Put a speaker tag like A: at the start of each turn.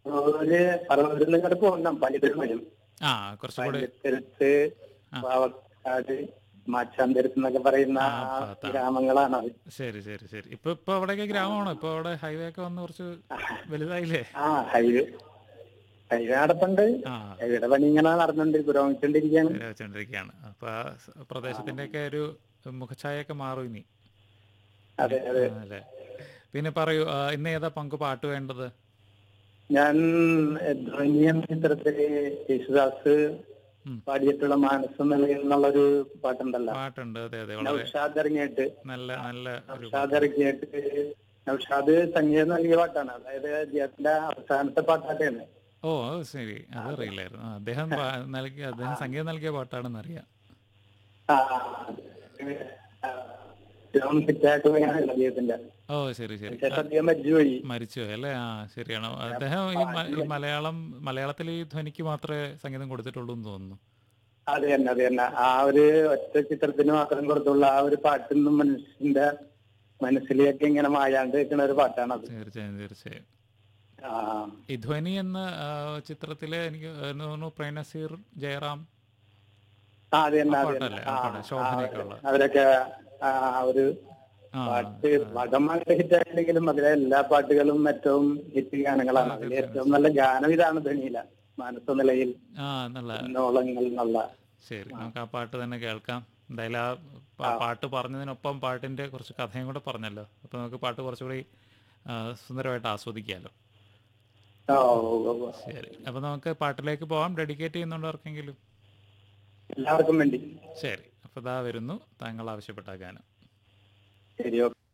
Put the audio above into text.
A: ഒരു പറവൂരിൽ നിന്ന് ഇങ്ങോട്ട് പോകണം പള്ളിക്കൽ വരും
B: ആ കുറച്ചുകൂടി
A: പള്ളിക്കരുത്ത് പാവക്കാട് മാച്ചാന്തരത്ത് എന്നൊക്കെ പറയുന്ന
B: ആ,
A: ആ
B: ഭാഗത്താണ്.
A: ഗ്രാമങ്ങളാണ് അത്
B: ശരി ശരി ശരി ഇപ്പൊ ഇപ്പൊ അവിടെയൊക്കെ ഗ്രാമമാണോ ഇപ്പൊ അവിടെ ഹൈവേ ഒക്കെ വന്ന് കുറച്ച് വലുതായില്ലേ
A: ആ ഹൈവേ ഹൈവേ നടപ്പുണ്ട്
B: ആ
A: ഹൈവേയുടെ പണി ഇങ്ങനെ നടന്നുണ്ട് പുരോഗമിച്ചുകൊണ്ടിരിക്കുകയാണ്
B: വെച്ചോണ്ടിരിക്കുകയാണ് അപ്പൊ ആ സ് പ്രദേശത്തിന്റെ ഒക്കെ ഒരു മുഖഛായൊക്കെ മാറും ഇനി
A: അതെ അതെ
B: ആ, അല്ലേ പിന്നെ പറയൂ ആ, ഇന്ന് ഏതാ പങ്ക് പാട്ട് വേണ്ടത്
A: ഞാൻ ധ്വനി എന്ന ചിത്രത്തില് യേശുദാസ്
B: ഉം.
A: പാടിയിട്ടുള്ള മാനസം എന്നുള്ളൊരു പാട്ടുണ്ടല്ലോ
B: പാട്ടുണ്ട് അതെ അതെ വളരെ
A: നൗഷാദ് ഇറങ്ങിയിട്ട്
B: നല്ല നല്ല ഒരു
A: നൗഷാദ് ഇറങ്ങിയിട്ട് നൗഷാദ് സംഗീതം നൽകിയ പാട്ടാണ് അതായത് അദ്ദേഹത്തിന്റെ അവസാനത്തെ പാട്ടാണ്
B: ഓ അത് ശരി അതറിയില്ലായിരുന്നു ആ, അദ്ദേഹം പാ- നൽകിയ അദ്ദേഹം സംഗീതം നൽകിയ പാട്ടാണെന്ന് അറിയാം
A: ആ ഹിറ്റായിട്ട് പോയാണ് അദ്ദേഹത്തിന്റെ
B: ഓ ശരി ശരി
A: ശേഷം അദ്ദേഹം മരിച്ചുപോയി
B: മരിച്ചു അല്ലേ ആ ശരിയാണ് അദ്ദേഹം ഈ മ- ഈ മലയാളം മലയാളത്തിൽ ഈ ധ്വനിക്ക് മാത്രമേ സംഗീതം കൊടുത്തിട്ടുള്ളൂ എന്ന് തോന്നുന്നു
A: അത് തന്നെ അത് തന്നെ ആ ഒരു ഒറ്റ ചിത്രത്തിന് മാത്രം കൊടുത്തുള്ള ആ ഒരു പാട്ടൊന്നും മനുഷ്യന്റെ മനസ്സിലേക്ക് ഇങ്ങനെ മായാണ്ട് നിൽക്കുന്ന ഒരു പാട്ടാണത്
B: തീർച്ചയായും തീർച്ചയായും
A: ആ
B: ഈ ധ്വനി എന്ന ആ, ചിത്രത്തില് എനിക്ക് തോന്നുന്നു പ്രേംനസീർ ജയറാം
A: ആ, അത് തന്നെ അത്
B: പാട്ടല്ലേ?
A: തന്നെ
B: ആ
A: ആ,
B: പാട്ട്. ശോഭനയൊക്കെ ഉള്ള.
A: ആ, അവരൊക്കെ ആ ഒരു
B: ആ
A: പാട്ട് വടമാരുടെ ഹിറ്റ് ആയില്ലെങ്കിലും അതിലെ എല്ലാ പാട്ടുകളും ഏറ്റവും ഹിറ്റ് ഗാനങ്ങളാണ് അതിൽ ഏറ്റവും നല്ല ഗാനം ഇതാണ് ധനിയില മനസ്സ നിലയിൽ
B: ആ നല്ല
A: നോളങ്ങൾ എന്നുള്ള
B: ശരി നമുക്ക് ആ പാട്ട് തന്നെ കേൾക്കാം എന്തായാലും ആ പാ- പാട്ട് പറഞ്ഞതിനൊപ്പം പാട്ടിന്റെ കുറച്ച് കഥയും കൂടെ പറഞ്ഞല്ലോ അപ്പൊ നമുക്ക് പാട്ട് കുറച്ചുകൂടി ആ, സുന്ദരമായിട്ട് ആസ്വദിക്കാമല്ലോ
A: ഓ, ഓ, ഓ, ഓ.
B: ശരി അപ്പൊ നമുക്ക് പാട്ടിലേക്ക് പോവാം ഡെഡിക്കേറ്റ് ചെയ്യുന്നുണ്ടോ ആർക്കെങ്കിലും
A: എല്ലാവർക്കും വേണ്ടി
B: ശരി അപ്പൊ ഇതാ വരുന്നു താങ്കൾ ആവശ്യപ്പെട്ട ആ ഗാനം
A: ശരി ഓക്കെ